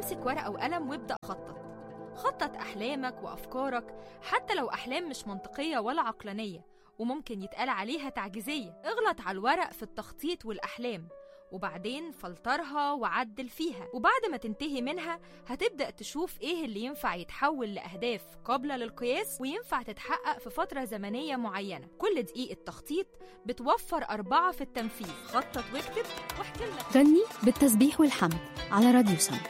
امسك ورقة وقلم وابدأ خطط خطط أحلامك وأفكارك حتى لو أحلام مش منطقية ولا عقلانية وممكن يتقال عليها تعجيزية اغلط على الورق في التخطيط والأحلام وبعدين فلترها وعدل فيها وبعد ما تنتهي منها هتبدأ تشوف ايه اللي ينفع يتحول لأهداف قابلة للقياس وينفع تتحقق في فترة زمنية معينة كل دقيقة تخطيط بتوفر أربعة في التنفيذ خطط واكتب واحكي لك غني بالتسبيح والحمد على راديو سم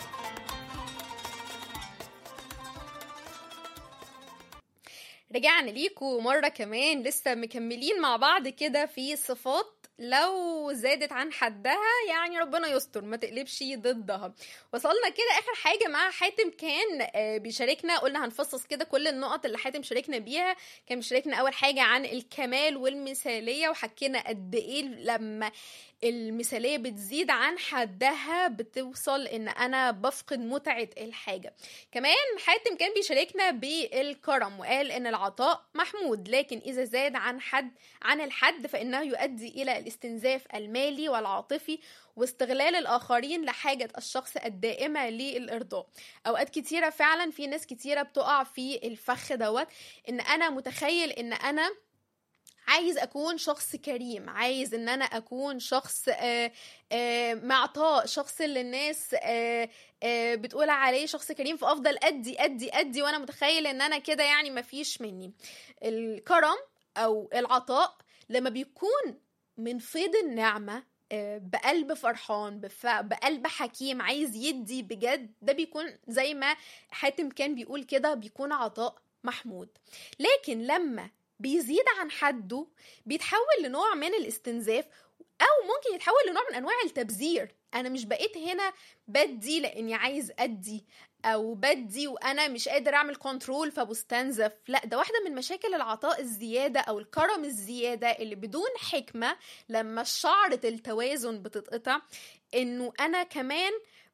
رجعنا ليكوا مرة كمان لسه مكملين مع بعض كده في صفات لو زادت عن حدها يعني ربنا يستر ما تقلبش ضدها وصلنا كده اخر حاجه مع حاتم كان آه، بيشاركنا قلنا هنفصص كده كل النقط اللي حاتم شاركنا بيها كان بيشاركنا اول حاجه عن الكمال والمثاليه وحكينا قد ايه لما المثاليه بتزيد عن حدها بتوصل ان انا بفقد متعه الحاجه كمان حاتم كان بيشاركنا بالكرم وقال ان العطاء محمود لكن اذا زاد عن حد عن الحد فانه يؤدي الى الاستنزاف المالي والعاطفي واستغلال الاخرين لحاجه الشخص الدائمه للارضاء اوقات كتيره فعلا في ناس كتيره بتقع في الفخ دوت ان انا متخيل ان انا عايز اكون شخص كريم عايز ان انا اكون شخص آه، آه، معطاء شخص اللي الناس آه، آه، بتقول عليه شخص كريم فافضل ادي ادي ادي وانا متخيل ان انا كده يعني مفيش مني الكرم او العطاء لما بيكون من فيض النعمه آه، بقلب فرحان بف... بقلب حكيم عايز يدي بجد ده بيكون زي ما حاتم كان بيقول كده بيكون عطاء محمود لكن لما بيزيد عن حده بيتحول لنوع من الاستنزاف او ممكن يتحول لنوع من انواع التبذير انا مش بقيت هنا بدي لاني عايز ادي او بدي وانا مش قادر اعمل كنترول فبستنزف لا ده واحده من مشاكل العطاء الزياده او الكرم الزياده اللي بدون حكمه لما شعره التوازن بتتقطع انه انا كمان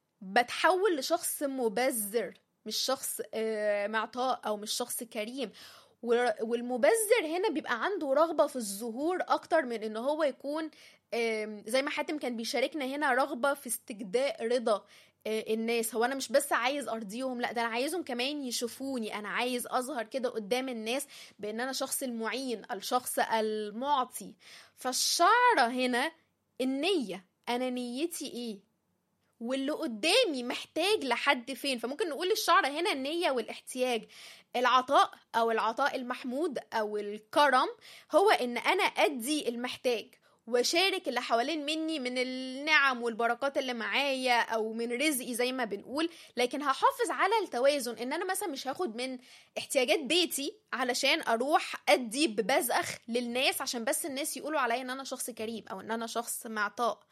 بتحول لشخص مبذر مش شخص آه، معطاء او مش شخص كريم ور- والمبذر هنا بيبقى عنده رغبة في الظهور أكتر من إن هو يكون آم، زي ما حاتم كان بيشاركنا هنا رغبة في استجداء رضا آه، الناس هو أنا مش بس عايز أرضيهم لا ده أنا عايزهم كمان يشوفوني أنا عايز أظهر كده قدام الناس بأن أنا شخص المعين الشخص المعطي فالشعرة هنا النية أنا نيتي إيه واللي قدامي محتاج لحد فين فممكن نقول الشعر هنا النية والاحتياج العطاء او العطاء المحمود او الكرم هو ان انا ادي المحتاج واشارك اللي حوالين مني من النعم والبركات اللي معايا او من رزقي زي ما بنقول لكن هحافظ على التوازن ان انا مثلا مش هاخد من احتياجات بيتي علشان اروح ادي ببذخ للناس عشان بس الناس يقولوا عليا ان انا شخص كريم او ان انا شخص معطاء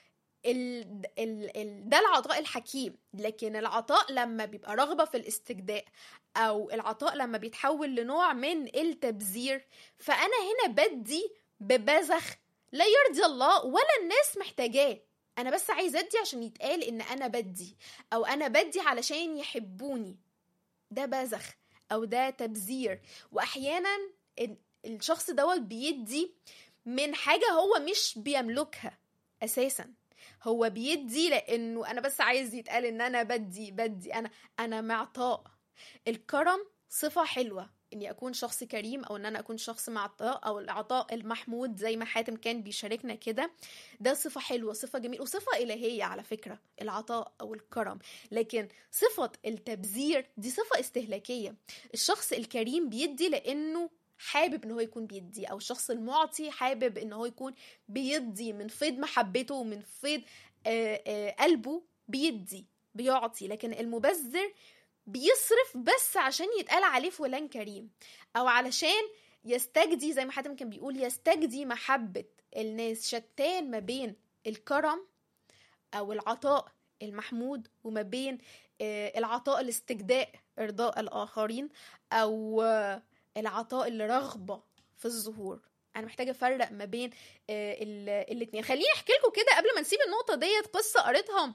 ال ال ال ده العطاء الحكيم لكن العطاء لما بيبقى رغبة في الاستجداء أو العطاء لما بيتحول لنوع من التبذير فأنا هنا بدي ببذخ لا يرضي الله ولا الناس محتاجاه أنا بس عايز أدي عشان يتقال إن أنا بدي أو أنا بدي علشان يحبوني ده بذخ أو ده تبذير وأحيانا ال- الشخص دوت بيدي من حاجة هو مش بيملكها أساساً هو بيدي لانه انا بس عايز يتقال ان انا بدي بدي انا انا معطاء الكرم صفة حلوة اني اكون شخص كريم او ان انا اكون شخص معطاء او العطاء المحمود زي ما حاتم كان بيشاركنا كده ده صفة حلوة صفة جميلة وصفة إلهية على فكرة العطاء أو الكرم لكن صفة التبذير دي صفة استهلاكية الشخص الكريم بيدي لأنه حابب ان هو يكون بيدي او الشخص المعطي حابب ان هو يكون بيدي من فيض محبته ومن فيض آه، آه، قلبه بيدي بيعطي لكن المبذر بيصرف بس عشان يتقال عليه فلان كريم او علشان يستجدي زي ما حاتم كان بيقول يستجدي محبة الناس شتان ما بين الكرم او العطاء المحمود وما بين آه، العطاء الاستجداء ارضاء الاخرين او آه، العطاء اللي رغبة في الظهور انا محتاجه افرق ما بين آه، ال- الاتنين خليني احكي لكم كده قبل ما نسيب النقطه ديت قصه قريتها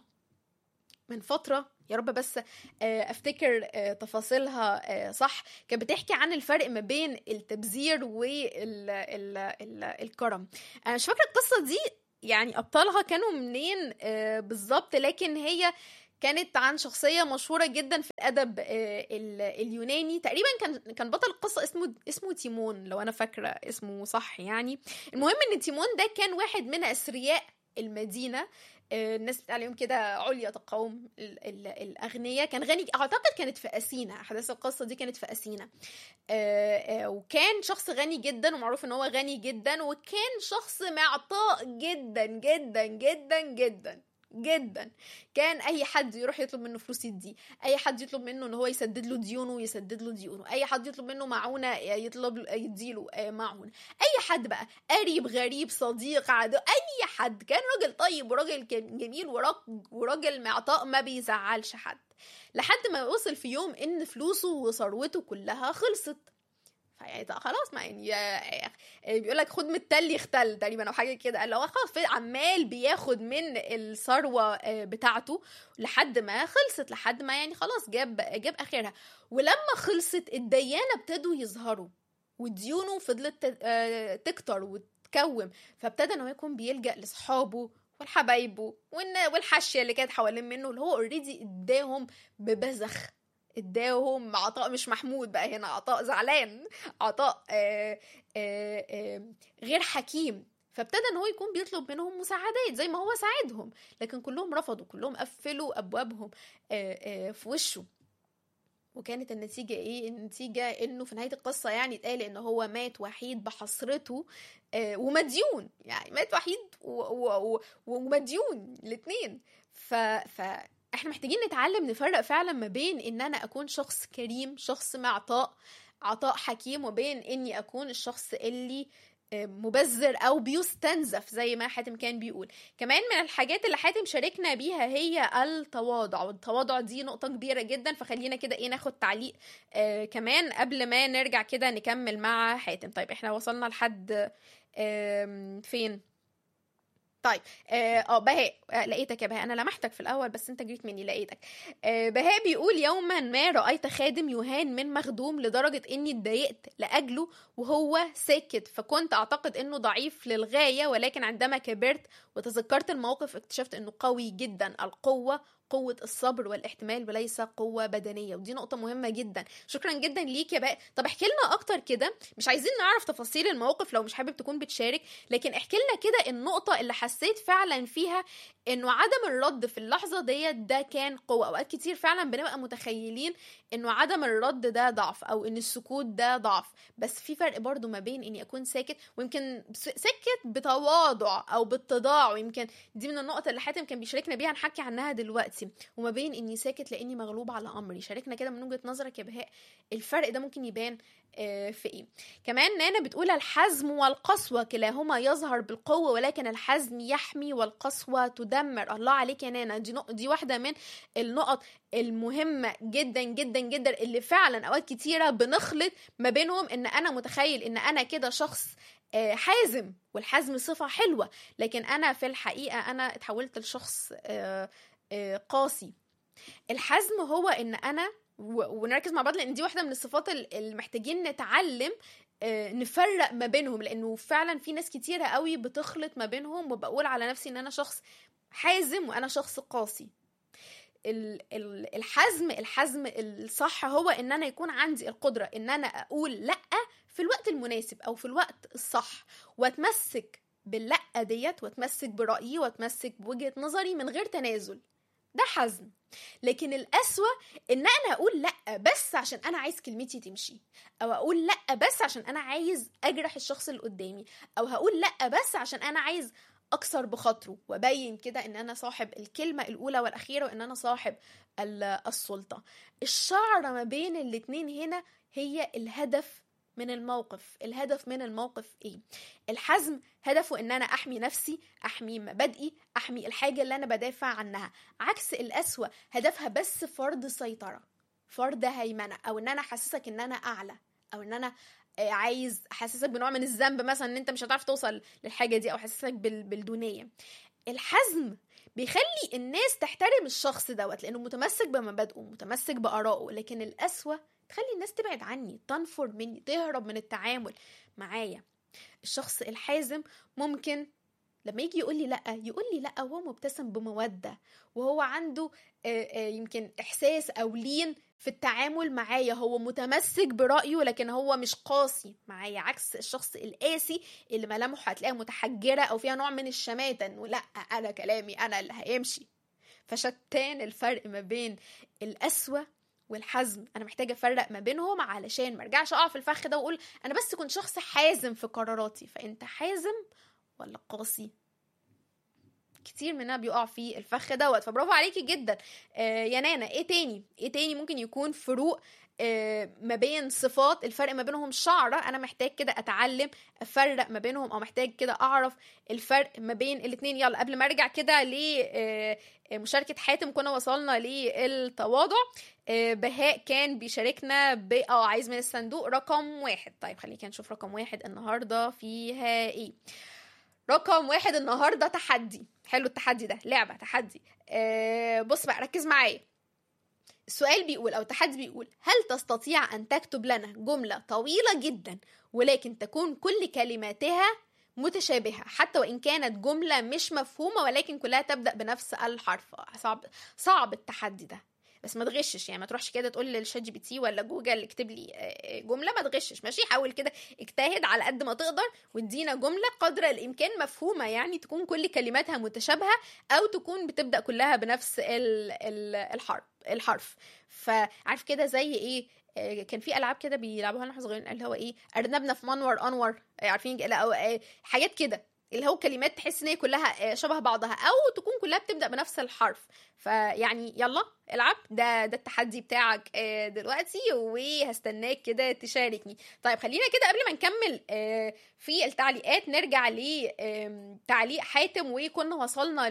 من فتره يا رب بس آه، افتكر آه، تفاصيلها آه، صح كانت بتحكي عن الفرق ما بين التبذير والكرم انا مش فاكره القصه دي يعني ابطالها كانوا منين آه، بالظبط لكن هي كانت عن شخصيه مشهوره جدا في الادب آه، ال- اليوناني تقريبا كان كان بطل القصه اسمه اسمه تيمون لو انا فاكره اسمه صح يعني المهم ان تيمون ده كان واحد من اثرياء المدينه آه، الناس بتقول عليهم كده عليا القوم ال- ال- الاغنياء كان غني اعتقد كانت في اثينا احداث القصه دي كانت في اثينا آه، آه، وكان شخص غني جدا ومعروف ان هو غني جدا وكان شخص معطاء جدا جدا جدا جدا جدا كان اي حد يروح يطلب منه فلوس يديه اي حد يطلب منه ان هو يسدد له ديونه يسدد له ديونه اي حد يطلب منه معونه يطلب يديله آه، معونه اي حد بقى قريب غريب صديق عدو اي حد كان راجل طيب وراجل كان جميل وراج- وراجل معطاء ما بيزعلش حد لحد ما وصل في يوم ان فلوسه وثروته كلها خلصت فيعني طب خلاص ما يعني يا- بيقول لك خد من التل يختل تقريبا او حاجه كده اللي هو خلاص في- عمال بياخد من الثروه آه، بتاعته لحد ما خلصت لحد ما يعني خلاص جاب جاب اخرها ولما خلصت الديانه ابتدوا يظهروا وديونه فضلت ت- آه، تكتر وتكوم فابتدى ان هو يكون بيلجا لاصحابه والحبايبه والن- والحاشيه اللي كانت حوالين منه اللي هو اوريدي اداهم ببذخ اداهم عطاء مش محمود بقى هنا عطاء زعلان عطاء آه آه آه غير حكيم فابتدى ان هو يكون بيطلب منهم مساعدات زي ما هو ساعدهم لكن كلهم رفضوا كلهم قفلوا ابوابهم آه آه في وشه وكانت النتيجة ايه النتيجة انه في نهاية القصة يعني اتقال ان هو مات وحيد بحسرته آه ومديون يعني مات وحيد و- و- و- ومديون الاتنين ف, ف احنا محتاجين نتعلم نفرق فعلا ما بين ان انا اكون شخص كريم شخص معطاء عطاء حكيم وبين اني اكون الشخص اللي آه، مبذر او بيستنزف زي ما حاتم كان بيقول كمان من الحاجات اللي حاتم شاركنا بيها هي التواضع والتواضع دي نقطة كبيرة جدا فخلينا كده ايه ناخد تعليق آه كمان قبل ما نرجع كده نكمل مع حاتم طيب احنا وصلنا لحد آم، فين طيب اه آه، بهاء آه لقيتك يا بهاء انا لمحتك في الاول بس انت جريت مني لقيتك آه بهاء بيقول يوما ما رايت خادم يهان من مخدوم لدرجه اني اتضايقت لاجله وهو ساكت فكنت اعتقد انه ضعيف للغايه ولكن عندما كبرت وتذكرت الموقف اكتشفت انه قوي جدا القوه قوة الصبر والاحتمال وليس قوة بدنية ودي نقطة مهمة جدا شكرا جدا ليك يا بقى طب احكي لنا اكتر كده مش عايزين نعرف تفاصيل الموقف لو مش حابب تكون بتشارك لكن احكي لنا كده النقطة اللي حسيت فعلا فيها انه عدم الرد في اللحظة ديت ده كان قوة اوقات كتير فعلا بنبقى متخيلين انه عدم الرد ده ضعف او ان السكوت ده ضعف بس في فرق برضو ما بين اني اكون ساكت ويمكن س- ساكت بتواضع او باتضاع ويمكن دي من النقط اللي حاتم كان بيشاركنا بيها نحكي عنها دلوقتي وما بين اني ساكت لاني مغلوب على امري شاركنا كده من وجهة نظرك يا بهاء الفرق ده ممكن يبان آه، في ايه كمان نانا بتقول الحزم والقسوة كلاهما يظهر بالقوة ولكن الحزم يحمي والقسوة تدمر الله عليك يا نانا دي نق... دي واحدة من النقط المهمة جدا جدا جدا اللي فعلا اوقات كتيرة بنخلط ما بينهم ان انا متخيل ان انا كده شخص آه، حازم والحزم صفة حلوة لكن انا في الحقيقة انا اتحولت لشخص آه، آه، قاسي الحزم هو ان انا و- ونركز مع بعض لان دي واحده من الصفات ال- اللي محتاجين نتعلم آه، نفرق ما بينهم لانه فعلا في ناس كتيره قوي بتخلط ما بينهم وبقول على نفسي ان انا شخص حازم وانا شخص قاسي ال- ال- الحزم الحزم الصح هو ان انا يكون عندي القدره ان انا اقول لا في الوقت المناسب او في الوقت الصح واتمسك باللا ديت واتمسك برايي واتمسك بوجهه نظري من غير تنازل ده حزم لكن الأسوأ ان انا اقول لا بس عشان انا عايز كلمتي تمشي او اقول لا بس عشان انا عايز اجرح الشخص اللي قدامي او هقول لا بس عشان انا عايز اكسر بخاطره وابين كده ان انا صاحب الكلمه الاولى والاخيره وان انا صاحب ال- السلطه الشعره ما بين الاتنين هنا هي الهدف من الموقف الهدف من الموقف ايه الحزم هدفه ان انا احمي نفسي احمي مبادئي احمي الحاجه اللي انا بدافع عنها عكس القسوه هدفها بس فرض سيطره فرض هيمنه او ان انا احسسك ان انا اعلى او ان انا آه، عايز احسسك بنوع من الذنب مثلا ان انت مش هتعرف توصل للحاجه دي او احسسك بال- بالدونيه الحزم بيخلي الناس تحترم الشخص دوت لانه متمسك بمبادئه متمسك بارائه لكن القسوه تخلي الناس تبعد عني تنفر مني تهرب من التعامل معايا الشخص الحازم ممكن لما يجي يقول لي لا يقول لي لا وهو مبتسم بموده وهو عنده آه، آه، يمكن احساس او لين في التعامل معايا هو متمسك برايه لكن هو مش قاسي معايا عكس الشخص القاسي اللي ملامحه هتلاقيها متحجره او فيها نوع من الشماته انه لا انا كلامي انا اللي هيمشي فشتان الفرق ما بين القسوه والحزم انا محتاجه افرق ما بينهم علشان ما ارجعش اقع في الفخ ده واقول انا بس كنت شخص حازم في قراراتي فانت حازم ولا قاسي كتير مننا بيقع في الفخ دوت فبرافو عليكي جدا آه يا نانا ايه تاني ايه تاني ممكن يكون فروق آه ما بين صفات الفرق ما بينهم شعره انا محتاج كده اتعلم افرق ما بينهم او محتاج كده اعرف الفرق ما بين الاتنين يلا قبل ما ارجع كده لمشاركه حاتم كنا وصلنا للتواضع آه، بهاء كان بيشاركنا ب اه عايز من الصندوق رقم واحد طيب خلينا كده نشوف رقم واحد النهارده فيها ايه رقم واحد النهارده تحدي حلو التحدي ده لعبه تحدي آه بص بقى ركز معايا السؤال بيقول او التحدي بيقول هل تستطيع ان تكتب لنا جمله طويله جدا ولكن تكون كل كلماتها متشابهه حتى وان كانت جمله مش مفهومه ولكن كلها تبدا بنفس الحرف صعب صعب التحدي ده بس ما تغشش يعني ما تروحش كده تقول للشات جي بي تي ولا جوجل اكتب لي آه، جمله ما تغشش ماشي حاول كده اجتهد على قد ما تقدر وادينا جمله قدر الامكان مفهومه يعني تكون كل كلماتها متشابهه او تكون بتبدا كلها بنفس ال- ال- الحرف الحرف فعارف كده زي ايه آه، كان في العاب كده بيلعبوها لنا واحنا صغيرين اللي هو ايه ارنبنا في منور انور آه، عارفين لا أو آه، حاجات كده اللي هو كلمات تحس ان هي كلها آه، شبه بعضها او تكون كلها بتبدا بنفس الحرف فيعني يلا العب ده ده التحدي بتاعك آه، دلوقتي وهستناك كده تشاركني طيب خلينا كده قبل ما نكمل آه، في التعليقات نرجع لتعليق حاتم وكنا وصلنا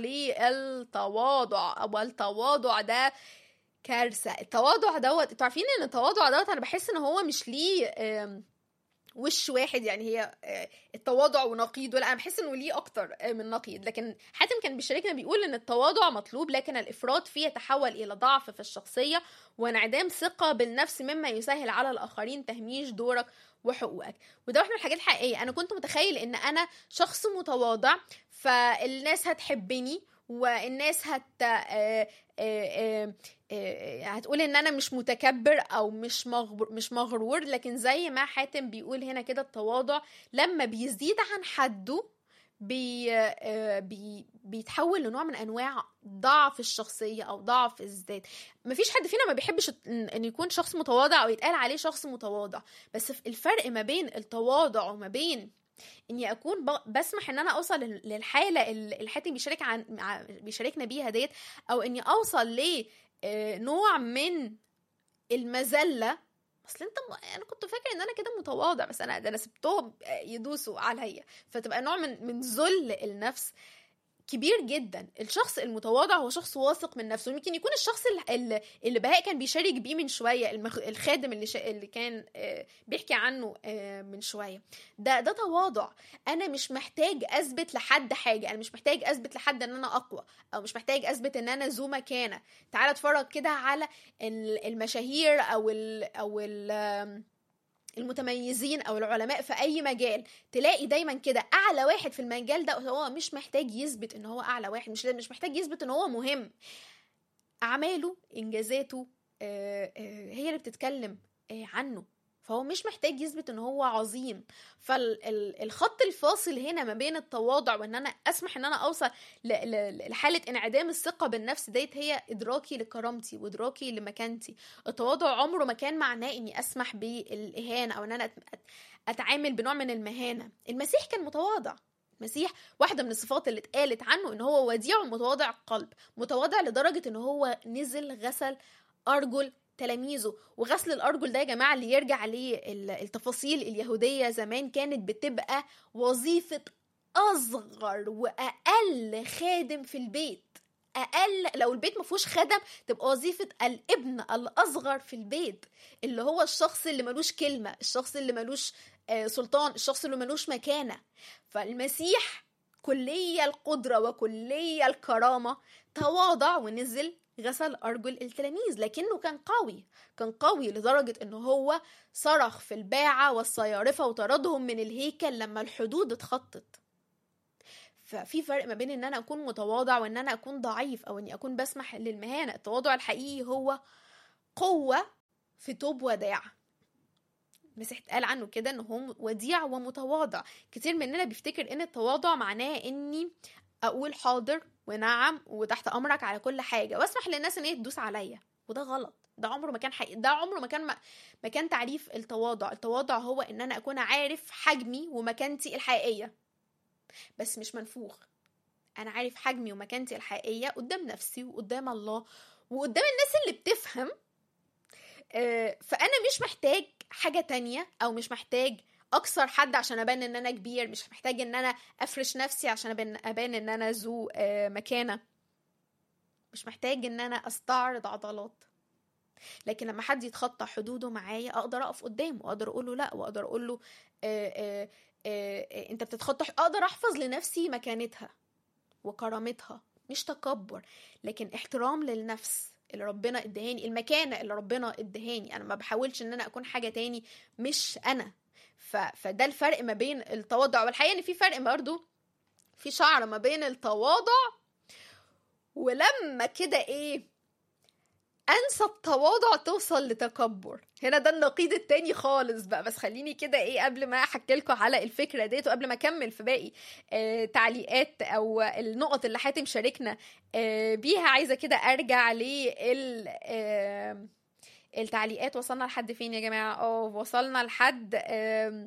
للتواضع او التواضع ده كارثه التواضع دوت انتوا عارفين ان التواضع دوت انا بحس ان هو مش ليه آم، وش واحد يعني هي آه، التواضع ونقيض ولا انا بحس انه ليه اكتر آه، من نقيض لكن حاتم كان بيشاركنا بيقول ان التواضع مطلوب لكن الافراط فيه يتحول الى ضعف في الشخصيه وانعدام ثقه بالنفس مما يسهل على الاخرين تهميش دورك وحقوقك وده واحده من الحاجات الحقيقيه انا كنت متخيل ان انا شخص متواضع فالناس هتحبني والناس هت آه، آه، آه، آه، هتقول ان انا مش متكبر او مش مغبر مش مغرور لكن زي ما حاتم بيقول هنا كده التواضع لما بيزيد عن حده بي آه، بي بيتحول لنوع من انواع ضعف الشخصيه او ضعف الذات مفيش حد فينا ما بيحبش ان إن يكون شخص متواضع او يتقال عليه شخص متواضع بس الفرق ما بين التواضع وما بين اني اكون ب- بسمح ان انا اوصل لل- للحاله اللي الحاتم بيشارك عن مع- بيشاركنا بيها ديت او اني اوصل ل آه، نوع من المذله اصل انت م... انا كنت فاكر ان انا كده متواضع بس انا ده انا سبتهم آه، يدوسوا عليا فتبقى نوع من من ذل النفس كبير جدا الشخص المتواضع هو شخص واثق من نفسه يمكن يكون الشخص ال- ال- اللي بهاء كان بيشارك بيه من شويه المخ... الخادم اللي, ش... اللي كان آه، بيحكي عنه آه، من شويه ده ده تواضع انا مش محتاج اثبت لحد حاجه انا مش محتاج اثبت لحد ان انا اقوى او مش محتاج اثبت ان انا ذو مكانه تعال اتفرج كده على ال- المشاهير او ال او ال آم، المتميزين او العلماء في اي مجال تلاقي دايما كده اعلى واحد في المجال ده هو مش محتاج يثبت ان هو اعلى واحد مش مش محتاج يثبت ان هو مهم اعماله انجازاته آه، آه، هي اللي بتتكلم آه، عنه فهو مش محتاج يثبت ان هو عظيم فالخط الفاصل هنا ما بين التواضع وان انا اسمح ان انا اوصل ل- ل- لحاله انعدام الثقه بالنفس ديت هي ادراكي لكرامتي وادراكي لمكانتي التواضع عمره ما كان معناه اني اسمح بالاهانه او ان انا أت- اتعامل بنوع من المهانه المسيح كان متواضع المسيح واحدة من الصفات اللي اتقالت عنه ان هو وديع ومتواضع القلب متواضع لدرجة ان هو نزل غسل ارجل تلاميذه وغسل الارجل ده يا جماعه اللي يرجع للتفاصيل اليهوديه زمان كانت بتبقى وظيفه اصغر واقل خادم في البيت اقل لو البيت ما فيهوش خدم تبقى وظيفه الابن الاصغر في البيت اللي هو الشخص اللي ملوش كلمه الشخص اللي ملوش آه، سلطان الشخص اللي ملوش مكانه فالمسيح كلية القدرة وكلية الكرامة تواضع ونزل غسل أرجل التلاميذ لكنه كان قوي كان قوي لدرجة أنه هو صرخ في الباعة والصيارفة وطردهم من الهيكل لما الحدود اتخطت ففي فرق ما بين ان انا اكون متواضع وان انا اكون ضعيف او اني اكون بسمح للمهانه التواضع الحقيقي هو قوه في توب وداع المسيح اتقال عنه كده ان هو وديع ومتواضع كتير مننا بيفتكر ان التواضع معناه اني اقول حاضر ونعم وتحت امرك على كل حاجه واسمح للناس ان هي تدوس عليا وده غلط ده عمره ما كان حقيقي ده عمره ما كان ما كان تعريف التواضع التواضع هو ان انا اكون عارف حجمي ومكانتي الحقيقيه بس مش منفوخ انا عارف حجمي ومكانتي الحقيقيه قدام نفسي وقدام الله وقدام الناس اللي بتفهم فانا مش محتاج حاجه تانية او مش محتاج اكسر حد عشان ابان ان انا كبير مش محتاج ان انا افرش نفسي عشان ابان, أبان ان انا ذو مكانه مش محتاج ان انا استعرض عضلات لكن لما حد يتخطى حدوده معايا اقدر اقف قدامه واقدر اقول له لا واقدر اقول له آآ آآ آآ انت بتتخطى اقدر احفظ لنفسي مكانتها وكرامتها مش تكبر لكن احترام للنفس اللي ربنا ادهاني المكانه اللي ربنا ادهاني انا ما بحاولش ان انا اكون حاجه تاني مش انا ف... فده الفرق ما بين التواضع والحقيقه ان في فرق برضو في شعر ما بين التواضع ولما كده ايه انسى التواضع توصل لتكبر هنا ده النقيض التاني خالص بقى بس خليني كده ايه قبل ما احكي لكم على الفكره ديت وقبل ما اكمل في باقي آه تعليقات او النقط اللي حاتم شاركنا آه بيها عايزه كده ارجع لل آه التعليقات وصلنا لحد فين يا جماعه اه وصلنا لحد آه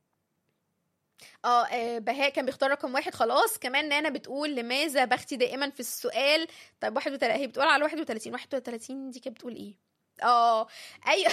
اه آه، بهاء كان بيختار رقم واحد خلاص كمان نانا بتقول لماذا بختي دائما في السؤال طيب واحد وتل... هي بتقول على 31 31 دي كانت بتقول ايه اه ايوه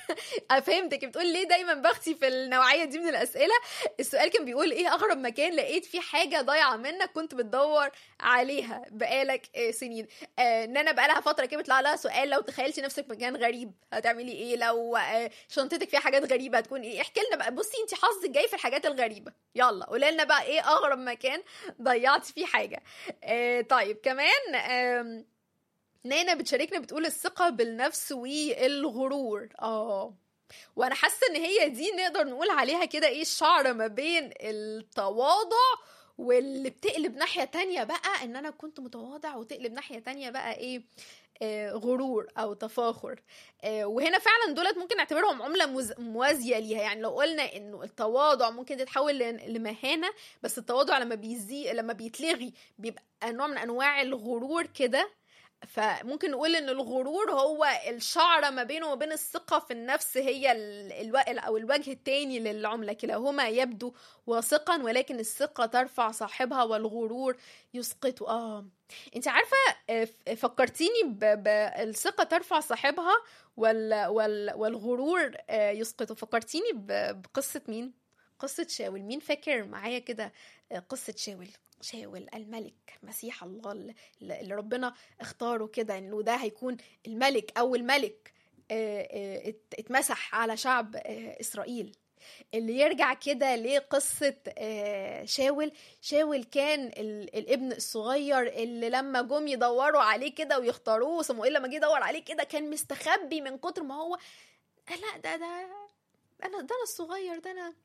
فهمتك بتقول ليه دايما بختي في النوعيه دي من الاسئله السؤال كان بيقول ايه اغرب مكان لقيت فيه حاجه ضايعه منك كنت بتدور عليها بقالك آه، سنين آه، نانا بقالها فتره كده بيطلع لها سؤال لو تخيلتي نفسك مكان غريب هتعملي ايه لو آه، شنطتك فيها حاجات غريبه هتكون ايه احكي لنا بقى بصي انت حظك جاي في الحاجات الغريبه يلا قولي لنا بقى ايه اغرب مكان ضيعتي فيه حاجه آه، طيب كمان آم، نانا بتشاركنا بتقول الثقة بالنفس والغرور اه وانا حاسة ان هي دي نقدر نقول عليها كده ايه الشعر ما بين التواضع واللي بتقلب ناحية تانية بقى ان انا كنت متواضع وتقلب ناحية تانية بقى ايه آه غرور او تفاخر آه وهنا فعلا دولت ممكن نعتبرهم عملة موز- موازية ليها يعني لو قلنا انه التواضع ممكن تتحول ل- لمهانة بس التواضع لما بيزي لما بيتلغي بيبقى نوع من انواع الغرور كده فممكن نقول ان الغرور هو الشعره ما بينه وبين الثقه في النفس هي ال- الو... او الوجه التاني للعمله كلاهما يبدو واثقا ولكن الثقه ترفع صاحبها والغرور يسقطه اه انت عارفه آه، ف- فكرتيني ب... بالثقه ترفع صاحبها وال... وال... والغرور آه، يسقطه فكرتيني ب... بقصه مين قصه شاول مين فاكر معايا كده آه، قصه شاول شاول الملك مسيح الله اللي- اللي ربنا اختاره كده انه ده هيكون الملك او الملك آه، آه، ات- اتمسح على شعب آه، اسرائيل اللي يرجع كده لقصة آه، شاول شاول كان ال- الابن الصغير اللي لما جم يدوروا عليه كده ويختاروه صموئيل لما جه يدور عليه كده كان مستخبي من كتر ما هو آه، لا ده ده انا ده انا الصغير ده انا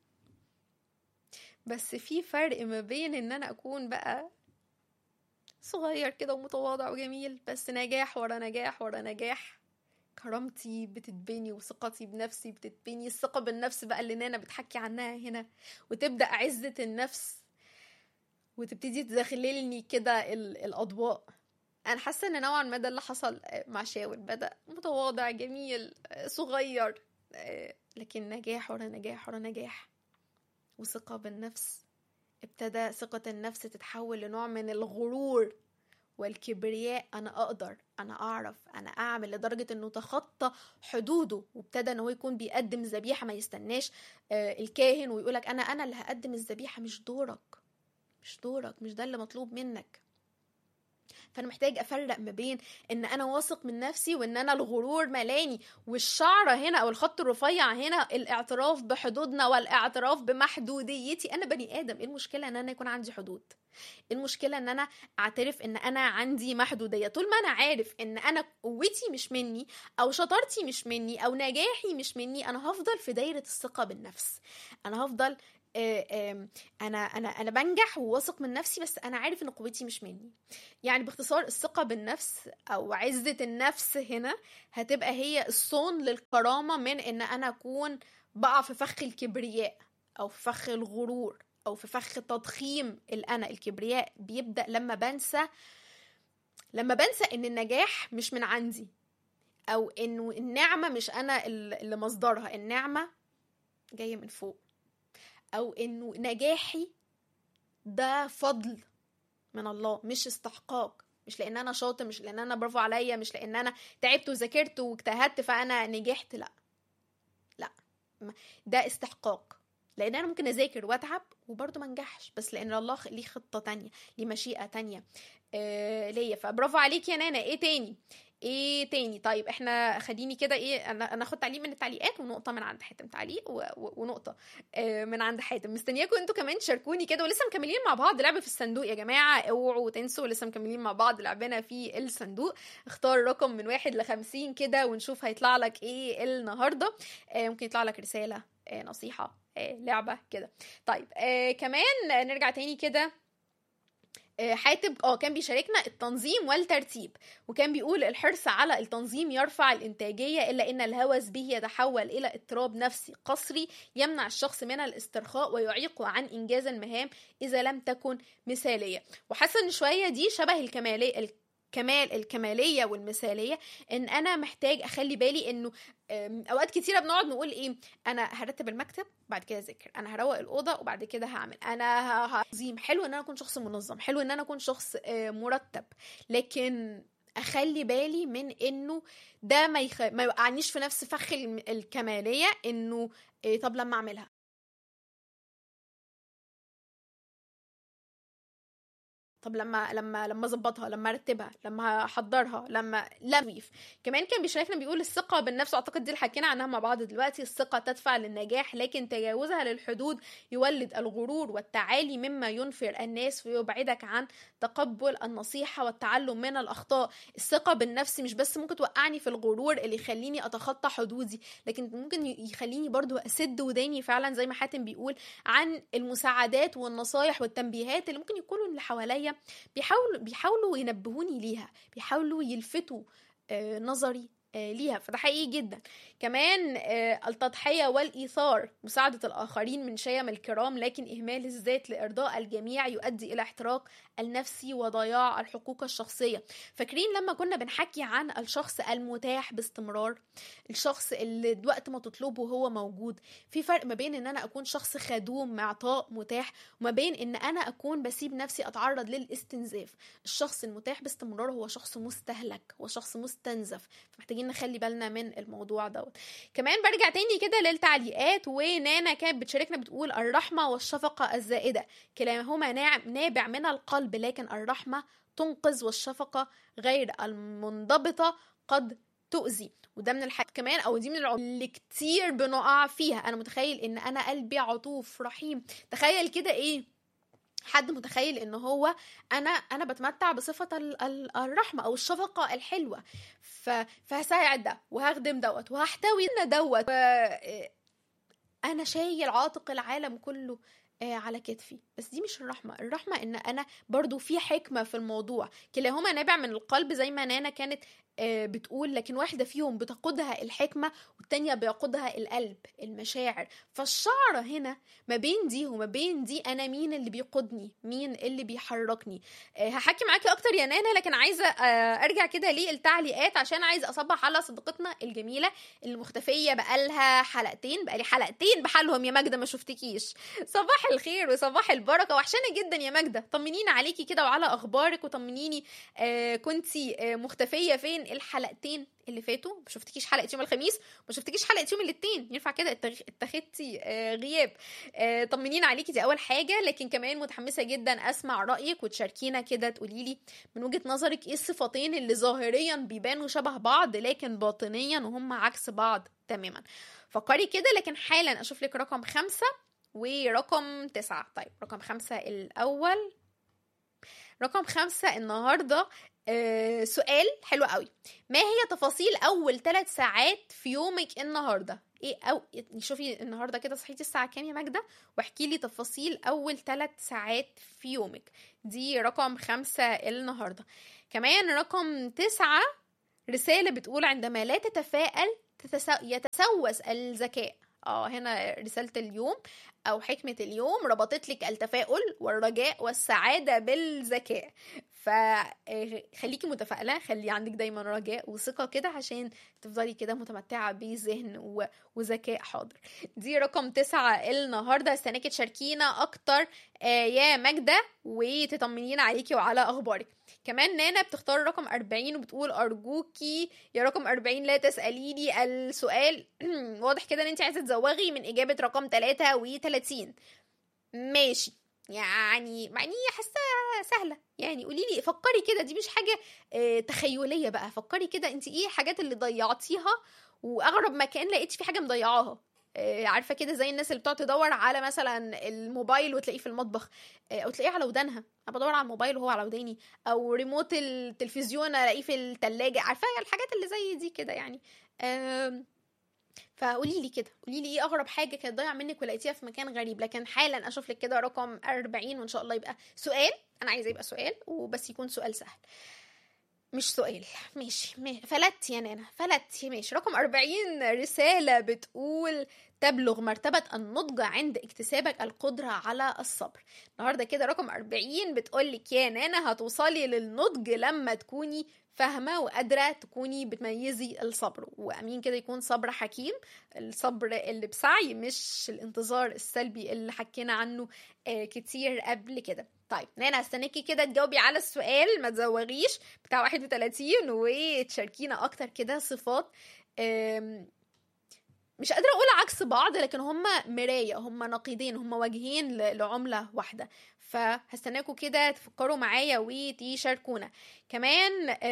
بس في فرق ما بين ان انا اكون بقى صغير كده ومتواضع وجميل بس نجاح ورا نجاح ورا نجاح كرامتي بتتبني وثقتي بنفسي بتتبني الثقة بالنفس بقى اللي نانا بتحكي عنها هنا وتبدأ عزة النفس وتبتدي تدخللني كده ال- الأضواء أنا حاسة إن نوعا ما ده اللي حصل مع شاول بدأ متواضع جميل صغير لكن نجاح ورا نجاح ورا نجاح وثقة بالنفس ابتدى ثقة النفس تتحول لنوع من الغرور والكبرياء انا اقدر انا اعرف انا اعمل لدرجه انه تخطى حدوده وابتدى ان هو يكون بيقدم ذبيحه ما يستناش آه، الكاهن ويقولك انا انا اللي هقدم الذبيحه مش دورك مش دورك مش ده اللي مطلوب منك فانا محتاج افرق ما بين ان انا واثق من نفسي وان انا الغرور ملاني والشعره هنا او الخط الرفيع هنا الاعتراف بحدودنا والاعتراف بمحدوديتي انا بني ادم ايه المشكله ان انا يكون عندي حدود المشكلة ان انا اعترف ان انا عندي محدودية طول ما انا عارف ان انا قوتي مش مني او شطارتي مش مني او نجاحي مش مني انا هفضل في دايرة الثقة بالنفس انا هفضل آه، آم، انا انا انا بنجح وواثق من نفسي بس انا عارف ان قوتي مش مني يعني باختصار الثقه بالنفس او عزه النفس هنا هتبقى هي الصون للكرامه من ان انا اكون بقع في فخ الكبرياء او في فخ الغرور او في فخ تضخيم الانا الكبرياء بيبدا لما بنسى لما بنسى ان النجاح مش من عندي او انه النعمه مش انا اللي مصدرها النعمه جايه من فوق او انه نجاحي ده فضل من الله مش استحقاق مش لان انا شاطر مش لان انا برافو عليا مش لان انا تعبت وذاكرت واجتهدت فانا نجحت لا لا ما- ده استحقاق لان انا ممكن اذاكر واتعب وبرضه ما انجحش بس لان الله خ- ليه خطه تانية ليه مشيئه تانية آه ليا فبرافو عليك يا نانا ايه تاني ايه تاني طيب احنا خليني كده ايه انا انا اخد تعليق من التعليقات ونقطه من عند حاتم تعليق و... و... ونقطه آه، من عند حاتم مستنياكم انتوا كمان تشاركوني كده ولسه مكملين مع بعض لعبه في الصندوق يا جماعه اوعوا تنسوا لسه مكملين مع بعض لعبنا في الصندوق اختار رقم من واحد لخمسين كده ونشوف هيطلع لك ايه النهارده آه، ممكن يطلع لك رساله آه، نصيحه آه، لعبه كده طيب آه كمان نرجع تاني كده آه، حاتم اه كان بيشاركنا التنظيم والترتيب وكان بيقول الحرص على التنظيم يرفع الإنتاجية إلا إن الهوس به يتحول إلى اضطراب نفسي قصري يمنع الشخص من الاسترخاء ويعيقه عن إنجاز المهام إذا لم تكن مثالية وحاسة إن شوية دي شبه الكمالية الكمال الكمالية والمثالية إن أنا محتاج أخلي بالي إنه أم، أوقات كتيرة بنقعد نقول إيه أنا هرتب المكتب بعد كده اذاكر انا هروق الاوضه وبعد كده هعمل انا ه- هنظيم حلو ان انا اكون شخص منظم حلو ان انا اكون شخص آه، مرتب لكن اخلي بالي من انه ده ما يخ... ما يوقعنيش في نفس فخ الم- الكماليه انه إيه طب لما اعملها طب لما لما لما اظبطها لما ارتبها لما احضرها لما لا تسويف كمان كان بيشاركنا بيقول الثقه بالنفس اعتقد دي اللي حكينا عنها مع بعض دلوقتي الثقه تدفع للنجاح لكن تجاوزها للحدود يولد الغرور والتعالي مما ينفر الناس ويبعدك عن تقبل النصيحه والتعلم من الاخطاء الثقه بالنفس مش بس ممكن توقعني في الغرور اللي يخليني اتخطى حدودي لكن ممكن يخليني برضو اسد وداني فعلا زي ما حاتم بيقول عن المساعدات والنصايح والتنبيهات اللي ممكن يكونوا اللي حواليا بيحاولوا بيحاولوا ينبهوني ليها بيحاولوا يلفتوا آه، نظري آه، ليها فده حقيقي جدا كمان آه، التضحية والإيثار مساعدة الآخرين من شيم الكرام لكن إهمال الذات لإرضاء الجميع يؤدي إلى احتراق النفسي وضياع الحقوق الشخصية فاكرين لما كنا بنحكي عن الشخص المتاح باستمرار الشخص اللي وقت ما تطلبه هو موجود في فرق ما بين ان انا اكون شخص خدوم معطاء متاح وما بين ان انا اكون بسيب نفسي اتعرض للاستنزاف الشخص المتاح باستمرار هو شخص مستهلك هو شخص مستنزف فمحتاجين نخلي بالنا من الموضوع دوت كمان برجع تاني كده للتعليقات ونانا كانت بتشاركنا بتقول الرحمة والشفقة الزائدة كلاهما ناع- نابع من القلب لكن الرحمة تنقذ والشفقة غير المنضبطة قد تؤذي وده من الحاجات كمان او دي من العقول اللي كتير بنقع فيها انا متخيل ان انا قلبي عطوف رحيم تخيل كده ايه حد متخيل ان هو انا انا بتمتع بصفه ال- ال- الرحمه او الشفقه الحلوه ف... فهساعد ده وهخدم دوت وهحتوي إن دوت و... انا شايل عاتق العالم كله آه، على كتفي بس دي مش الرحمة الرحمة ان انا برضو في حكمة في الموضوع كلاهما نابع من القلب زي ما نانا كانت آه، بتقول لكن واحدة فيهم بتقودها الحكمة والتانية بيقودها القلب المشاعر فالشعرة هنا ما بين دي وما بين دي انا مين اللي بيقودني مين اللي بيحركني آه، هحكي معاكي اكتر يا نانا لكن عايزة آه، ارجع كده للتعليقات عشان عايزة اصبح على صديقتنا الجميلة اللي مختفية بقالها حلقتين بقالي حلقتين بحالهم يا ماجدة ما شفتكيش صباح الخير وصباح البركة وحشانة جدا يا ماجدة طمنينا عليكي كده وعلى اخبارك وطمنيني آه كنتي آه مختفية فين الحلقتين اللي فاتوا ما شفتكيش حلقة يوم الخميس ما شفتكيش حلقة يوم الاثنين ينفع كده اتخ- اتخذتي آه غياب آه طمنينا عليكي دي اول حاجة لكن كمان متحمسة جدا اسمع رأيك وتشاركينا كده تقولي لي من وجهة نظرك ايه الصفتين اللي ظاهريا بيبانوا شبه بعض لكن باطنيا وهم عكس بعض تماما فكري كده لكن حالا اشوف لك رقم خمسة ورقم تسعة طيب رقم خمسة الأول رقم خمسة النهاردة آه سؤال حلو قوي ما هي تفاصيل اول ثلاث ساعات في يومك النهارده ايه او شوفي النهارده كده صحيتي الساعه كام يا ماجده واحكي لي تفاصيل اول ثلاث ساعات في يومك دي رقم خمسة النهارده كمان رقم تسعة رسالة بتقول عندما لا تتفائل تتسو... يتسوس الذكاء اه هنا رسالة اليوم أو حكمة اليوم ربطت لك التفاؤل والرجاء والسعادة بالذكاء فخليكي متفائلة خلي عندك دايما رجاء وثقة كده عشان تفضلي كده متمتعة بذهن و... وذكاء حاضر دي رقم تسعة النهاردة استناكي تشاركينا أكتر آه يا ماجدة وتطمنينا عليكي وعلى أخبارك كمان نانا بتختار رقم 40 وبتقول أرجوكي يا رقم 40 لا تسأليني السؤال واضح كده ان انت عايزة تزوغي من إجابة رقم 33 ماشي يعني يعني حاساها سهله يعني قولي لي فكري كده دي مش حاجه اه تخيليه بقى فكري كده انت ايه الحاجات اللي ضيعتيها واغرب مكان لقيتي في حاجه مضيعاها اه عارفه كده زي الناس اللي بتقعد تدور على مثلا الموبايل وتلاقيه في المطبخ اه او تلاقيه على ودانها انا بدور على الموبايل وهو على وداني او ريموت التلفزيون الاقيه في التلاجة عارفه الحاجات اللي زي دي كده يعني فقولي لي كده قولي لي ايه اغرب حاجه كانت ضايعه منك ولقيتيها في مكان غريب لكن حالا اشوف لك كده رقم 40 وان شاء الله يبقى سؤال انا عايزه يبقى سؤال وبس يكون سؤال سهل مش سؤال ماشي فلت يا نانا فلت ماشي رقم 40 رساله بتقول تبلغ مرتبة النضج عند اكتسابك القدرة على الصبر النهاردة كده رقم 40 بتقولك يا نانا هتوصلي للنضج لما تكوني فاهمة وقادرة تكوني بتميزي الصبر وأمين كده يكون صبر حكيم الصبر اللي بسعي مش الانتظار السلبي اللي حكينا عنه آه كتير قبل كده طيب نانا هستناكي كده تجاوبي على السؤال ما تزوغيش بتاع 31 وتشاركينا اكتر كده صفات مش قادره اقول عكس بعض لكن هما مرايه هما نقيضين هما وجهين لعمله واحده فهستناكم كده تفكروا معايا وتشاركونا كمان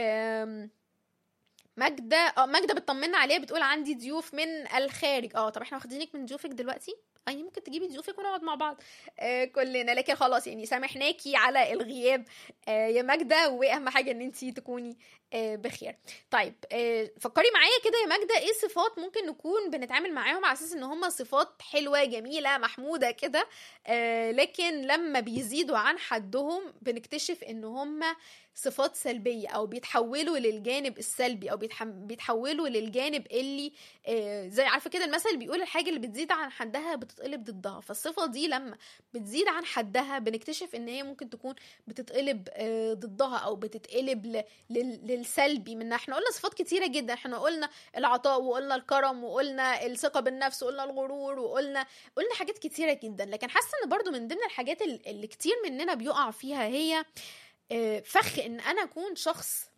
ماجدة اه ماجدة بتطمنا عليها بتقول عندي ضيوف من الخارج اه طب احنا واخدينك من ضيوفك دلوقتي يعني ممكن تجيبي ضيوفك ونقعد مع بعض آه كلنا لكن خلاص يعني سامحناكي على الغياب آه يا ماجدة واهم حاجة ان انتي تكوني آه بخير طيب آه فكري معايا كده يا ماجدة ايه صفات ممكن نكون بنتعامل معاهم على اساس ان هم صفات حلوة جميلة محمودة كده آه لكن لما بيزيدوا عن حدهم بنكتشف ان هم صفات سلبية أو بيتحولوا للجانب السلبي أو بيتحولوا للجانب اللي آه زي عارفة كده المثل اللي بيقول الحاجة اللي بتزيد عن حدها بتتقلب ضدها فالصفة دي لما بتزيد عن حدها بنكتشف إن هي ممكن تكون بتتقلب آه ضدها أو بتتقلب للسلبي منها احنا قلنا صفات كتيرة جدا احنا قلنا العطاء وقلنا الكرم وقلنا الثقة بالنفس وقلنا الغرور وقلنا قلنا حاجات كتيرة جدا لكن حاسة إن برضو من ضمن الحاجات اللي كتير مننا بيقع فيها هي فخ ان انا اكون شخص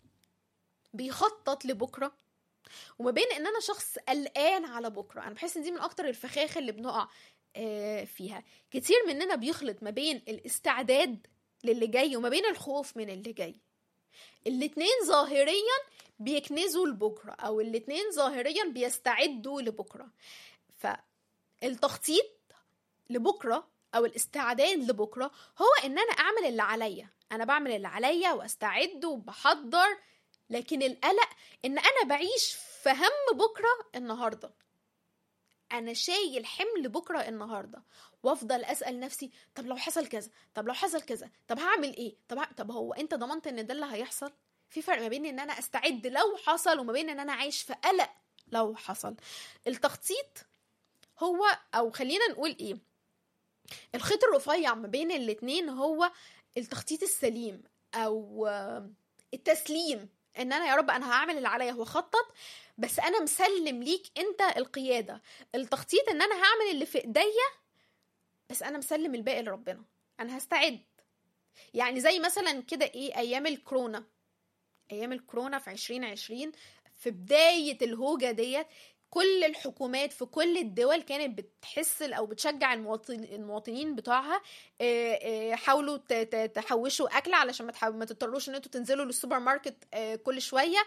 بيخطط لبكره وما بين ان انا شخص قلقان على بكره انا بحس ان دي من اكتر الفخاخ اللي بنقع فيها كتير مننا بيخلط ما بين الاستعداد للي جاي وما بين الخوف من اللي جاي الاتنين ظاهريا بيكنزوا لبكره او الاتنين ظاهريا بيستعدوا لبكره فالتخطيط لبكره او الاستعداد لبكره هو ان انا اعمل اللي عليا انا بعمل اللي عليا واستعد وبحضر لكن القلق ان انا بعيش في هم بكره النهارده انا شايل حمل بكره النهارده وافضل اسال نفسي طب لو حصل كذا طب لو حصل كذا طب هعمل ايه طب ه... طب هو انت ضمنت ان ده اللي هيحصل في فرق ما بين ان انا استعد لو حصل وما بين ان انا عايش في قلق لو حصل التخطيط هو او خلينا نقول ايه الخيط الرفيع ما بين الاتنين هو التخطيط السليم او التسليم ان انا يا رب انا هعمل اللي عليا وخطط بس انا مسلم ليك انت القياده التخطيط ان انا هعمل اللي في ايديا بس انا مسلم الباقي لربنا انا هستعد يعني زي مثلا كده ايه ايام الكورونا ايام الكورونا في 2020 في بدايه الهوجه ديت كل الحكومات في كل الدول كانت بتحس او بتشجع المواطن المواطنين بتوعها حاولوا تحوشوا اكل علشان ما تضطروش ان انتوا تنزلوا للسوبر ماركت كل شويه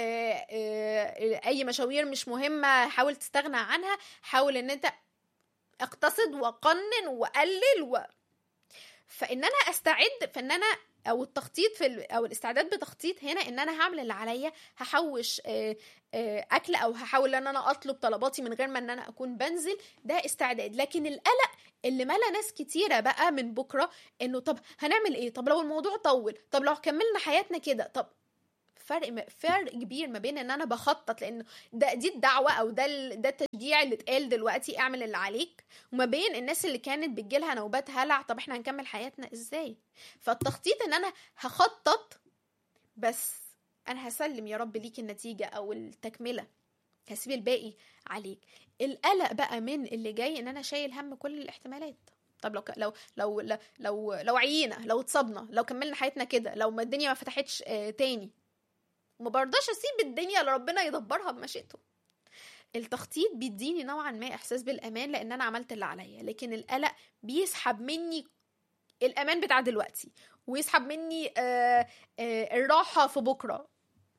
اي مشاوير مش مهمه حاول تستغنى عنها حاول ان انت اقتصد وقنن وقلل و... فان انا استعد فان انا او التخطيط في ال... او الاستعداد بتخطيط هنا ان انا هعمل اللي عليا هحوش آه، آه، اكل او هحاول ان انا اطلب طلباتي من غير ما ان انا اكون بنزل ده استعداد لكن القلق اللي ملا ناس كتيره بقى من بكره انه طب هنعمل ايه طب لو الموضوع طول طب لو كملنا حياتنا كده طب فرق فرق كبير ما بين ان انا بخطط لانه ده دي الدعوه او ده ال- ده التشجيع اللي اتقال دلوقتي اعمل اللي عليك وما بين الناس اللي كانت بتجيلها نوبات هلع طب احنا هنكمل حياتنا ازاي فالتخطيط ان انا هخطط بس انا هسلم يا رب ليك النتيجه او التكمله هسيب الباقي عليك القلق بقى من اللي جاي ان انا شايل هم كل الاحتمالات طب لو ك- لو لو لو لو, لو عيينا لو اتصابنا لو كملنا حياتنا كده لو ما الدنيا ما فتحتش آه تاني وما برضاش اسيب الدنيا لربنا يدبرها بمشيئته التخطيط بيديني نوعا ما احساس بالامان لان انا عملت اللي عليا لكن القلق بيسحب مني الامان بتاع دلوقتي ويسحب مني آه آه الراحه في بكره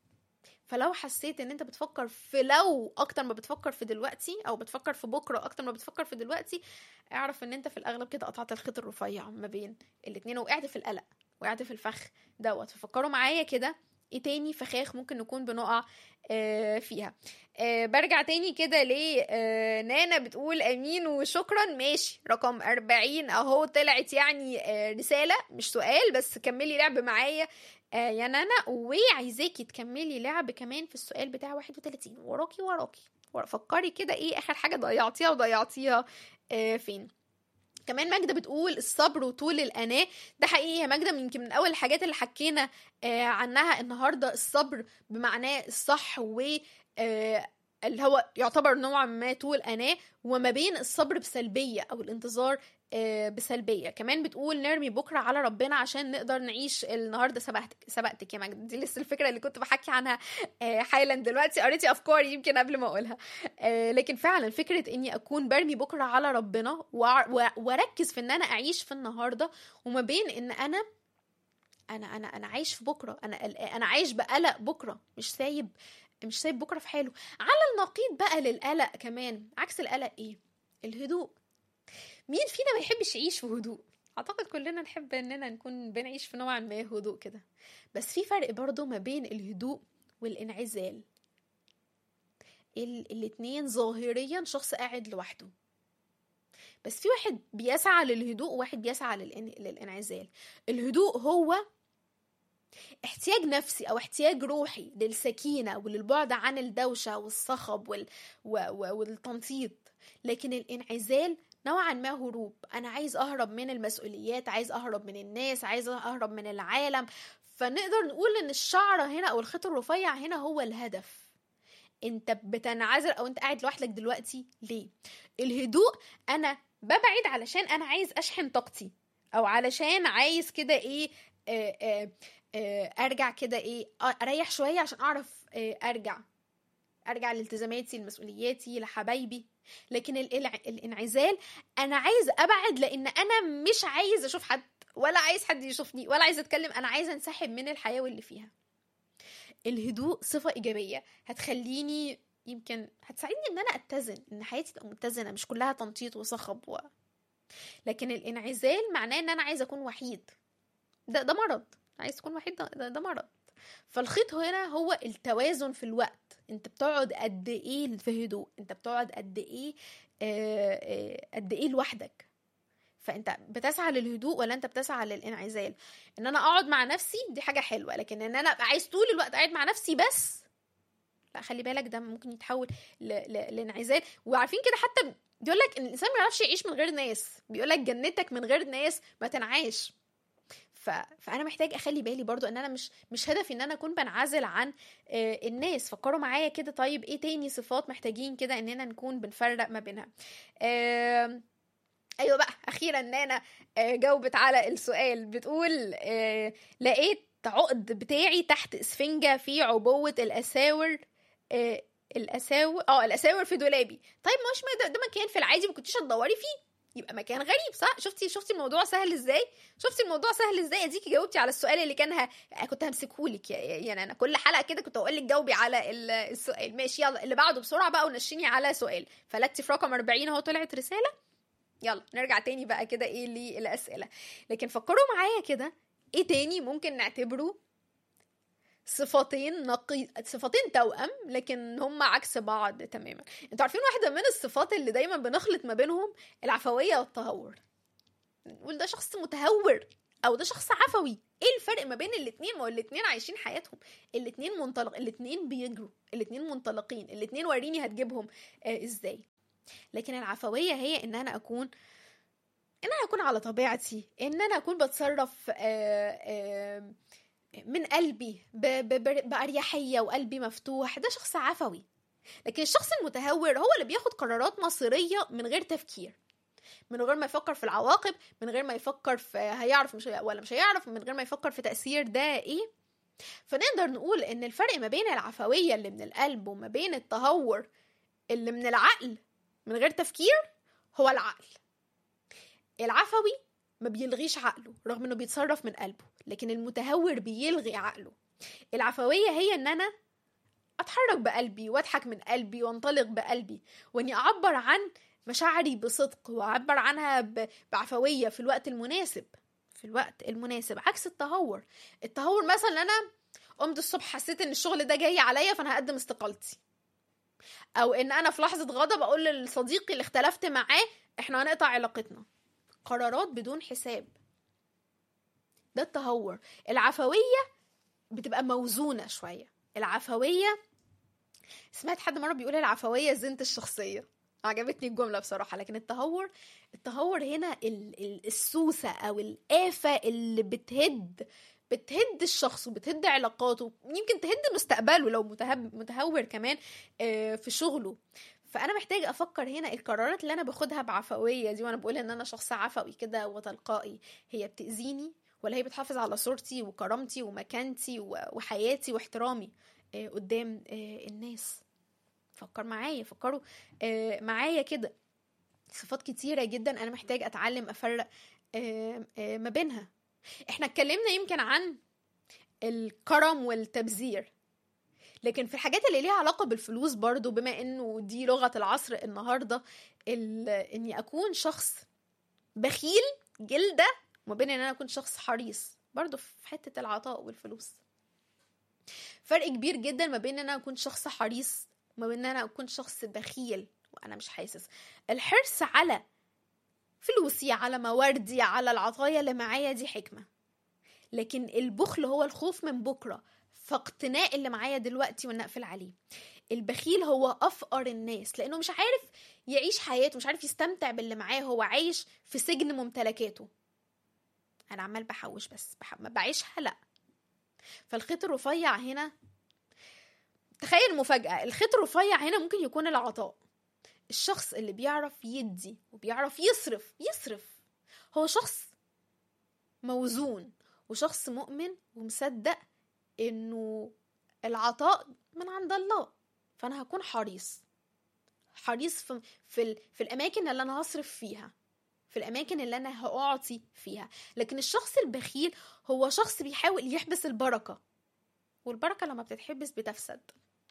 فلو حسيت ان انت بتفكر في لو اكتر ما بتفكر في دلوقتي او بتفكر في بكره اكتر ما بتفكر في دلوقتي اعرف ان انت في الاغلب كده قطعت الخيط الرفيع ما بين الاتنين وقعت في القلق وقعت في الفخ دوت ففكروا معايا كده ايه تاني فخاخ ممكن نكون بنقع آه، فيها آه، برجع تاني كده ليه آه، نانا بتقول امين وشكرا ماشي رقم 40 اهو طلعت يعني آه، رساله مش سؤال بس كملي لعب معايا آه، يا نانا وعايزاكي تكملي لعب كمان في السؤال بتاع 31 وراكي وراكي ورا- فكري كده ايه اخر حاجه ضيعتيها وضيعتيها آه، فين كمان ماجدة بتقول الصبر وطول الأناة ده حقيقي يا ماجدة من- يمكن من أول الحاجات اللي حكينا آه، عنها النهاردة الصبر بمعناه الصح و آه، اللي هو يعتبر نوعا ما طول أناة وما بين الصبر بسلبية أو الانتظار آه، بسلبية كمان بتقول نرمي بكرة على ربنا عشان نقدر نعيش النهاردة سبقتك سبقتك يا ماجدة دي لسه الفكرة اللي كنت بحكي عنها آه، حالا دلوقتي قريتي أفكاري يمكن قبل ما أقولها آه، لكن فعلا فكرة إني أكون برمي بكرة على ربنا وع- و- وأركز في إن أنا أعيش في النهاردة وما بين إن أنا انا انا انا عايش في بكره انا قلق- انا عايش بقلق بكره مش سايب مش سايب بكره في حاله على النقيض بقى للقلق كمان عكس القلق ايه الهدوء مين فينا ما يحبش يعيش في هدوء اعتقد كلنا نحب اننا نكون بنعيش في نوع ما هدوء كده بس في فرق برضو ما بين الهدوء والانعزال ال- الاتنين ظاهريا شخص قاعد لوحده بس في واحد بيسعى للهدوء وواحد بيسعى للإن- للانعزال الهدوء هو احتياج نفسي او احتياج روحي للسكينه وللبعد عن الدوشه والصخب وال... و... و... والتنطيط لكن الانعزال نوعا ما هروب انا عايز اهرب من المسؤوليات عايز اهرب من الناس عايز اهرب من العالم فنقدر نقول ان الشعره هنا او الخيط الرفيع هنا هو الهدف انت بتنعزل او انت قاعد لوحدك دلوقتي ليه الهدوء انا ببعد علشان انا عايز اشحن طاقتي او علشان عايز كده ايه آه آه آه، ارجع كده ايه آه، اريح شويه عشان اعرف آه، ارجع ارجع لالتزاماتي لمسؤولياتي لحبايبي لكن ال- الع- الانعزال انا عايز ابعد لان انا مش عايز اشوف حد ولا عايز حد يشوفني ولا عايز اتكلم انا عايزه انسحب من الحياه واللي فيها الهدوء صفه ايجابيه هتخليني يمكن هتساعدني ان انا اتزن ان حياتي تبقى متزنه مش كلها تنطيط وصخب و... لكن الانعزال معناه ان انا عايزه اكون وحيد ده ده مرض عايز تكون وحيد ده, ده, ده مرض فالخيط هنا هو التوازن في الوقت انت بتقعد قد ايه في هدوء انت بتقعد قد ايه آه، آه، قد ايه لوحدك فانت بتسعى للهدوء ولا انت بتسعى للانعزال ان انا اقعد مع نفسي دي حاجه حلوه لكن ان انا ابقى عايز طول الوقت قاعد مع نفسي بس لا خلي بالك ده ممكن يتحول ل... ل... لانعزال وعارفين كده حتى بيقول لك ان الانسان ما يعرفش يعيش من غير ناس بيقول لك جنتك من غير ناس ما تنعاش ف... فانا محتاج اخلي بالي برضو ان انا مش مش هدفي ان انا اكون بنعزل عن آه، الناس فكروا معايا كده طيب ايه تاني صفات محتاجين كده اننا نكون بنفرق ما بينها آم، ايوه بقى اخيرا نانا آه، جاوبت على السؤال بتقول آه، لقيت عقد بتاعي تحت اسفنجة في عبوة الاساور آه، الاساور اه الاساور في دولابي طيب مش ما ده, ده مكان في العادي ما كنتيش هتدوري فيه يبقى مكان غريب صح شفتي شفتي الموضوع سهل ازاي شفتي الموضوع سهل ازاي اديكي جاوبتي على السؤال اللي كان ه... كنت همسكهولك يا- يعني انا كل حلقه كده كنت اقول لك جاوبي على ال- السؤال ماشي يلا اللي بعده بسرعه بقى ونشيني على سؤال فلتي في رقم 40 اهو طلعت رساله يلا نرجع تاني بقى كده ايه للاسئله لكن فكروا معايا كده ايه تاني ممكن نعتبره صفتين نقي صفتين توأم لكن هم عكس بعض تماما انتوا عارفين واحدة من الصفات اللي دايما بنخلط ما بينهم العفوية والتهور نقول ده شخص متهور او ده شخص عفوي ايه الفرق ما بين الاتنين ما هو الاتنين عايشين حياتهم الاتنين منطلق الاتنين بيجروا الاتنين منطلقين الاتنين وريني هتجيبهم آه ازاي لكن العفوية هي ان انا اكون ان انا اكون على طبيعتي ان انا اكون بتصرف آه آه من قلبي ب- ب- ب- بأريحية وقلبي مفتوح ده شخص عفوي لكن الشخص المتهور هو اللي بياخد قرارات مصيرية من غير تفكير من غير ما يفكر في العواقب من غير ما يفكر في هيعرف مش هي- ولا مش هيعرف من غير ما يفكر في تأثير ده ايه فنقدر نقول ان الفرق ما بين العفوية اللي من القلب وما بين التهور اللي من العقل من غير تفكير هو العقل العفوي ما بيلغيش عقله رغم انه بيتصرف من قلبه لكن المتهور بيلغي عقله العفوية هي ان انا اتحرك بقلبي واضحك من قلبي وانطلق بقلبي واني اعبر عن مشاعري بصدق واعبر عنها ب- بعفوية في الوقت المناسب في الوقت المناسب عكس التهور التهور مثلا انا قمت الصبح حسيت ان الشغل ده جاي عليا فانا هقدم استقالتي او ان انا في لحظة غضب اقول لصديقي اللي اختلفت معاه احنا هنقطع علاقتنا قرارات بدون حساب ده التهور العفوية بتبقى موزونة شوية العفوية سمعت حد مرة بيقول العفوية زينة الشخصية عجبتني الجملة بصراحة لكن التهور التهور هنا ال- ال- السوسة أو الآفة اللي بتهد بتهد الشخص وبتهد علاقاته يمكن تهد مستقبله لو متهب متهور كمان آه، في شغله فانا محتاج افكر هنا القرارات اللي انا باخدها بعفويه دي وانا بقول ان انا شخص عفوي كده وتلقائي هي بتاذيني ولا هي بتحافظ على صورتي وكرامتي ومكانتي و- وحياتي واحترامي آه، قدام آه، الناس فكر معايا فكروا آه، معايا كده صفات كتيره جدا انا محتاج اتعلم افرق آه، آه، ما بينها احنا اتكلمنا يمكن عن الكرم والتبذير لكن في الحاجات اللي ليها علاقة بالفلوس برضو بما انه دي لغة العصر النهاردة ال- اني اكون شخص بخيل جلدة وما بين ان انا اكون شخص حريص برضو في حتة العطاء والفلوس فرق كبير جدا ما بين ان انا اكون شخص حريص وما بين ان انا اكون شخص بخيل وانا مش حاسس الحرص على فلوسي على مواردي على العطايا اللي معايا دي حكمة لكن البخل هو الخوف من بكرة فاقتناء اللي معايا دلوقتي وان اقفل عليه البخيل هو افقر الناس لانه مش عارف يعيش حياته مش عارف يستمتع باللي معاه هو عايش في سجن ممتلكاته انا عمال بحوش بس بح... ما بعيشها لا فالخيط الرفيع هنا تخيل مفاجأة الخيط الرفيع هنا ممكن يكون العطاء الشخص اللي بيعرف يدي وبيعرف يصرف يصرف هو شخص موزون وشخص مؤمن ومصدق انه العطاء من عند الله فانا هكون حريص حريص في في, ال- في الاماكن اللي انا هصرف فيها في الاماكن اللي انا هاعطي فيها لكن الشخص البخيل هو شخص بيحاول يحبس البركه والبركه لما بتتحبس بتفسد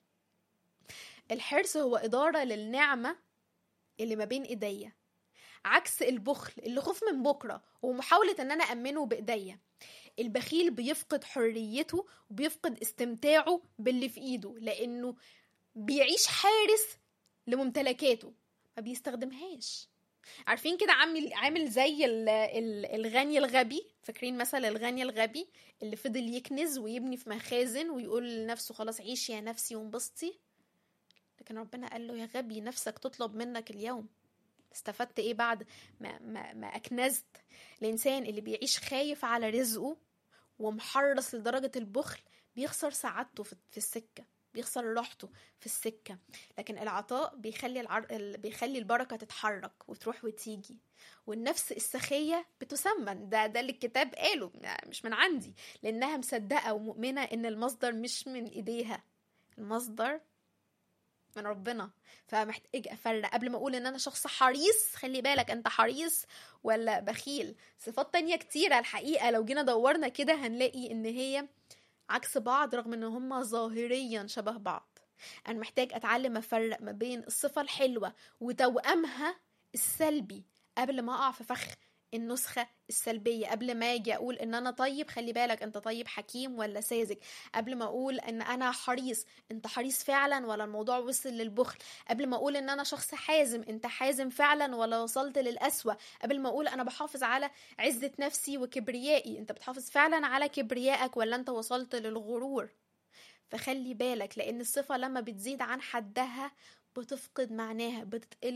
الحرص هو اداره للنعمه اللي ما بين ايديا عكس البخل اللي خوف من بكره ومحاوله ان انا امنه بايديا البخيل بيفقد حريته وبيفقد استمتاعه باللي في ايده لانه بيعيش حارس لممتلكاته ما بيستخدمهاش عارفين كده عامل عامل زي ال- ال- الغني الغبي فاكرين مثل الغني الغبي اللي فضل يكنز ويبني في مخازن ويقول لنفسه خلاص عيشي يا نفسي وانبسطي لكن ربنا قال له يا غبي نفسك تطلب منك اليوم استفدت ايه بعد ما, ما, ما اكنزت الانسان اللي بيعيش خايف على رزقه ومحرص لدرجة البخل بيخسر سعادته في في السكة بيخسر راحته في السكة لكن العطاء بيخلي العر... ال- بيخلي البركة تتحرك وتروح وتيجي والنفس السخية بتسمن ده ده اللي الكتاب قاله مش من عندي لأنها مصدقة ومؤمنة إن المصدر مش من إيديها المصدر من ربنا فمحتاج افرق قبل ما اقول ان انا شخص حريص خلي بالك انت حريص ولا بخيل صفات تانية كتيرة الحقيقة لو جينا دورنا كده هنلاقي ان هي عكس بعض رغم ان هما ظاهريا شبه بعض انا محتاج اتعلم افرق ما بين الصفة الحلوة وتوأمها السلبي قبل ما اقع في فخ النسخة السلبية قبل ما اجي اقول ان انا طيب خلي بالك انت طيب حكيم ولا ساذج قبل ما اقول ان انا حريص انت حريص فعلا ولا الموضوع وصل للبخل قبل ما اقول ان انا شخص حازم انت حازم فعلا ولا وصلت للأسوأ قبل ما اقول انا بحافظ على عزة نفسي وكبريائي انت بتحافظ فعلا على كبريائك ولا انت وصلت للغرور فخلي بالك لان الصفة لما بتزيد عن حدها بتفقد معناها بتقل